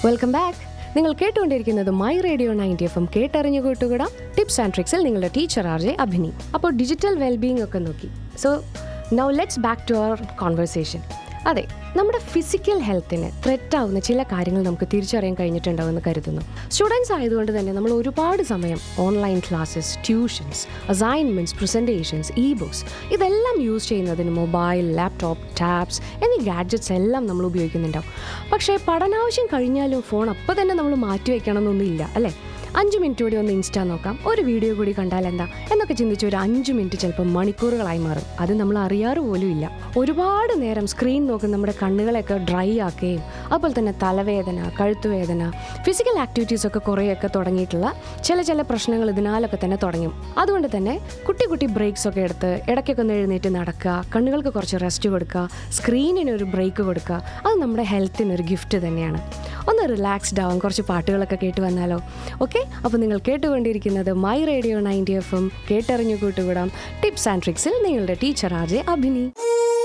welcome back നിങ്ങൾ കേട്ടുകൊണ്ടിരിക്കുന്നത് my radio ninety F M കേട്ടറിഞ്ഞു കൂട്ടുകൂടാം ടിപ്സ് ആൻഡ് ട്രിക്സിൽ നിങ്ങളുടെ ടീച്ചർ ആർ ജെ അഭിനി അപ്പോൾ ഡിജിറ്റൽ വെൽബീങ് ഒക്കെ നോക്കി so now let's back to our conversation അതെ നമ്മുടെ ഫിസിക്കൽ ഹെൽത്തിന് ത്രെറ്റ് ആവുന്ന ചില കാര്യങ്ങൾ നമുക്ക് തിരിച്ചറിയാൻ കഴിഞ്ഞിട്ടുണ്ടാവുമെന്ന് കരുതുന്നു സ്റ്റുഡൻസ് ആയതുകൊണ്ട് തന്നെ നമ്മൾ ഒരുപാട് സമയം online classes tuitions assignments presentations e books ഇതെല്ലാം യൂസ് ചെയ്യുന്നതിന് മൊബൈൽ ലാപ്ടോപ്പ് ടാബ്സ് എന്നീ ഗാഡ്ജറ്റ്സ് എല്ലാം നമ്മൾ ഉപയോഗിക്കുന്നുണ്ടാവും പക്ഷേ പഠനാവശ്യം കഴിഞ്ഞാലും ഫോൺ അപ്പോൾ തന്നെ നമ്മൾ മാറ്റി വയ്ക്കണമെന്നൊന്നുമില്ല അല്ലേ അഞ്ച് മിനിറ്റ് കൂടി ഒന്ന് ഇൻസ്റ്റാ നോക്കാം ഒരു വീഡിയോ കൂടി കണ്ടാൽ എന്താ എന്നൊക്കെ ചിന്തിച്ച് ഒരു അഞ്ച് മിനിറ്റ് ചിലപ്പോൾ മണിക്കൂറുകളായി മാറും അത് നമ്മൾ അറിയാറ് പോലും ഇല്ല ഒരുപാട് നേരം സ്ക്രീൻ നോക്കി നമ്മുടെ കണ്ണുകളെയൊക്കെ ഡ്രൈ ആക്കുകയും അതുപോലെ തന്നെ തലവേദന കഴുത്തുവേദന ഫിസിക്കൽ ആക്ടിവിറ്റീസ് ഒക്കെ കുറേയൊക്കെ തുടങ്ങിയിട്ടുള്ള ചില ചില പ്രശ്നങ്ങൾ ഇതിനാലൊക്കെ തന്നെ തുടങ്ങും അതുകൊണ്ട് തന്നെ കുട്ടി കുട്ടി ബ്രേക്സ് ഒക്കെ എടുത്ത് ഇടയ്ക്കൊക്കെ ഒന്ന് എഴുന്നേറ്റ് നടക്കുക കണ്ണുകൾക്ക് കുറച്ച് റെസ്റ്റ് കൊടുക്കുക സ്ക്രീനിന് ഒരു ബ്രേക്ക് കൊടുക്കുക അത് നമ്മുടെ ഹെൽത്തിന് ഒരു ഗിഫ്റ്റ് തന്നെയാണ് ഒന്ന് റിലാക്സ്ഡ് ആവാം കുറച്ച് പാട്ടുകളൊക്കെ കേട്ട് വന്നാലോ ഓക്കെ അപ്പോൾ നിങ്ങൾ കേട്ടുകൊണ്ടിരിക്കുന്നത് my radio ninety F M കേട്ടറിഞ്ഞു കൂട്ടുകൂടാം ടിപ്സ് ആൻഡ് ട്രിക്സിൽ നിങ്ങളുടെ ടീച്ചർ ആർ ജെ അഭിനി